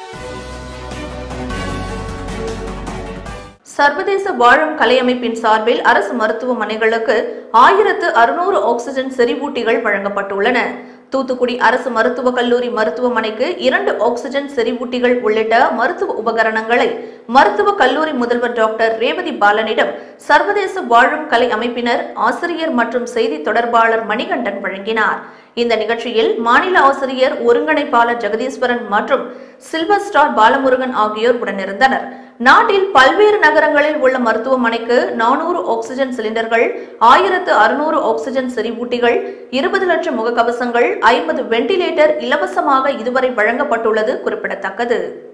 சர்வதேச வாழும் கலை அமைப்பின் சார்பில் அரசு மருத்துவமனைகளுக்கு ஆயிரத்து அறுநூறு ஆக்சிஜன் செறிவூட்டிகள் வழங்கப்பட்டுள்ளன தூத்துக்குடி அரசு மருத்துவக் கல்லூரி மருத்துவமனைக்கு இரண்டு ஆக்சிஜன் செறிவூட்டிகள் உள்ளிட்ட மருத்துவ உபகரணங்களை மருத்துவக் கல்லூரி முதல்வர் டாக்டர் ரேவதி பாலனிடம் சர்வதேச வாழும் கலை அமைப்பினர் ஆசிரியர் மற்றும் செய்தி தொடர்பாளர் மணிகண்டன் வழங்கினார் இந்த நிகழ்ச்சியில் மாநில ஆசிரியர் ஒருங்கிணைப்பாளர் ஜெகதீஸ்வரன் மற்றும் சில்வர் ஸ்டார் பாலமுருகன் ஆகியோர் உடனிருந்தனர் நாட்டில் பல்வேறு நகரங்களில் உள்ள மருத்துவமனைக்கு நானூறு ஆக்சிஜன் சிலிண்டர்கள் ஆயிரத்து அறுநூறு ஆக்சிஜன் செறிவூட்டிகள் இருபது லட்சம் முகக்கவசங்கள் ஐம்பது வெண்டிலேட்டர் இலவசமாக இதுவரை வழங்கப்பட்டுள்ளது குறிப்பிடத்தக்கது